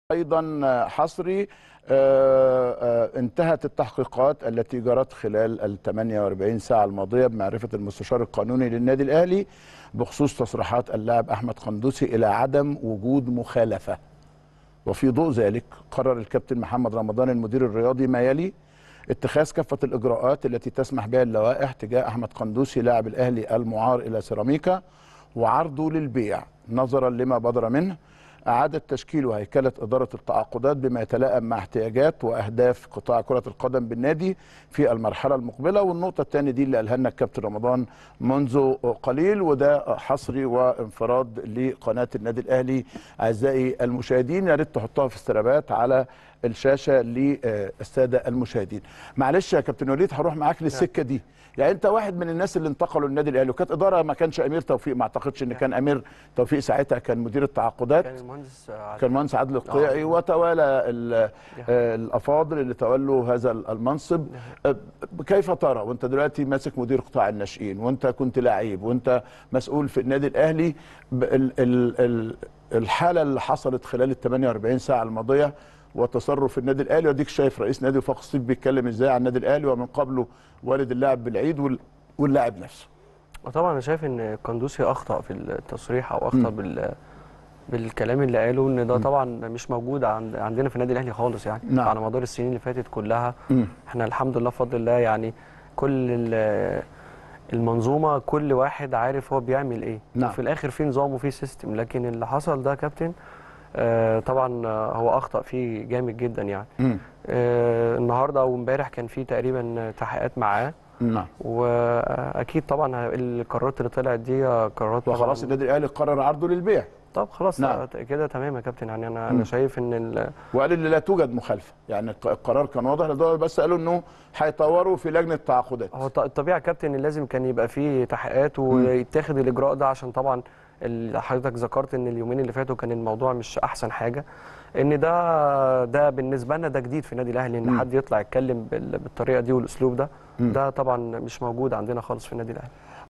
ايضا حصري آه، آه، انتهت التحقيقات التي جرت خلال ال 48 ساعه الماضيه بمعرفه المستشار القانوني للنادي الاهلي بخصوص تصريحات اللاعب احمد قندوسي الى عدم وجود مخالفه وفي ضوء ذلك قرر الكابتن محمد رمضان المدير الرياضي ما يلي اتخاذ كافه الاجراءات التي تسمح بها اللوائح تجاه احمد قندوسي لاعب الاهلي المعار الى سيراميكا وعرضه للبيع نظرا لما بدر منه أعادت تشكيل وهيكلة إدارة التعاقدات بما يتلائم مع احتياجات وأهداف قطاع كرة القدم بالنادي في المرحلة المقبلة والنقطة الثانية دي اللي قالها لنا الكابتن رمضان منذ قليل وده حصري وانفراد لقناة النادي الأهلي أعزائي المشاهدين يا ريت تحطها في استرابات على الشاشة للسادة المشاهدين معلش يا كابتن وليد هروح معاك للسكة دي يعني انت واحد من الناس اللي انتقلوا النادي الاهلي وكانت اداره ما كانش امير توفيق ما اعتقدش ان كان امير توفيق ساعتها كان مدير التعاقدات كان المهندس عادل. كان مهندس عادل القيعي وتوالى ال- آه، الافاضل اللي تولوا هذا المنصب آه، كيف ترى وانت دلوقتي ماسك مدير قطاع الناشئين وانت كنت لعيب وانت مسؤول في النادي الاهلي ب- ال- ال- ال- الحاله اللي حصلت خلال ال 48 ساعه الماضيه وتصرف النادي الاهلي واديك شايف رئيس نادي وفاق الصيف بيتكلم ازاي عن النادي الاهلي ومن قبله والد اللاعب بالعيد وال- واللاعب نفسه وطبعا انا شايف ان قندوسي اخطا في التصريح او اخطا بال بالكلام اللي قاله ان ده طبعا مش موجود عند عندنا في النادي الاهلي خالص يعني نعم. على مدار السنين اللي فاتت كلها مم. احنا الحمد لله بفضل الله يعني كل ال- المنظومه كل واحد عارف هو بيعمل ايه نعم. وفي الاخر في نظام وفي سيستم لكن اللي حصل ده يا كابتن آه طبعا آه، هو اخطا فيه جامد جدا يعني مم. آه النهارده او امبارح كان في تقريبا تحقيقات معاه نعم واكيد طبعا القرارات اللي طلعت دي قرارات طبعاً- وخلاص النادي الاهلي قرر عرضه للبيع طب خلاص نعم. كده تمام يا كابتن يعني انا مم. انا شايف ان ال- وقال ان لا توجد مخالفه يعني الق- القرار كان واضح لدول بس قالوا انه هيطوروا في لجنه التعاقدات هو ط- الطبيعي يا كابتن ان لازم كان يبقى فيه تحقيقات ويتاخد الاجراء ده عشان طبعا ال- حضرتك ذكرت ان اليومين اللي فاتوا كان الموضوع مش احسن حاجه ان ده ده بالنسبه لنا ده جديد في النادي الاهلي ان مم. حد يطلع يتكلم بال- بالطريقه دي والاسلوب ده مم. ده طبعا مش موجود عندنا خالص في النادي الاهلي